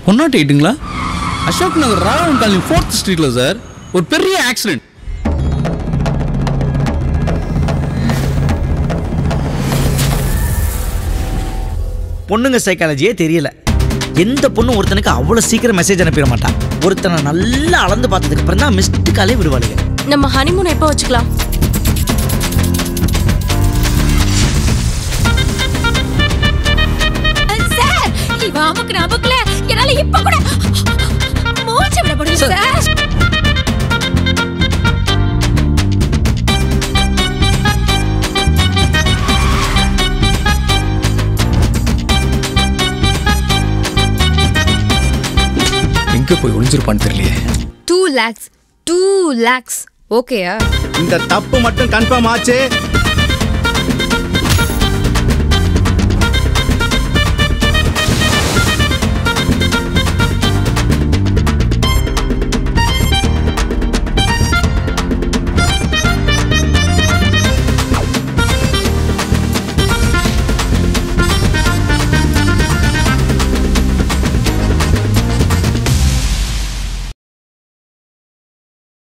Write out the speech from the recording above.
one nought எயிட்டுங்களா Ashok Nagar Ravan colony fourth ஸ்ட்ரீட்ல sir ஒரு பெரிய ஆக்சிடென்ட் பொண்ணுங்க சைக்காலஜியே தெரியல எந்த பொண்ணும் ஒருத்தனுக்கு அவ்வளோ சீக்கிரம் மெசேஜ் அனுப்பிட மாட்டான் ஒருத்தனை நல்லா அளந்து பார்த்ததுக்கு அப்புறம் தான் மிஸ்டு காலே விடுவாளுங்க நம்ம ஹனிமூன் எப்போ வச்சுக்கலாம் சார் இவ அமுக்கு நமக்குல என்னால இப்ப கூட மூச்சு விட முடியும் சார் எங்க போய் ஒளிஞ்சிருப்பான்னு தெரியலையே டூ லேக்ஸ் டூ லேக்ஸ் ஓகேயா இந்த தப்பு மட்டும் கன்ஃபார்ம் ஆச்சு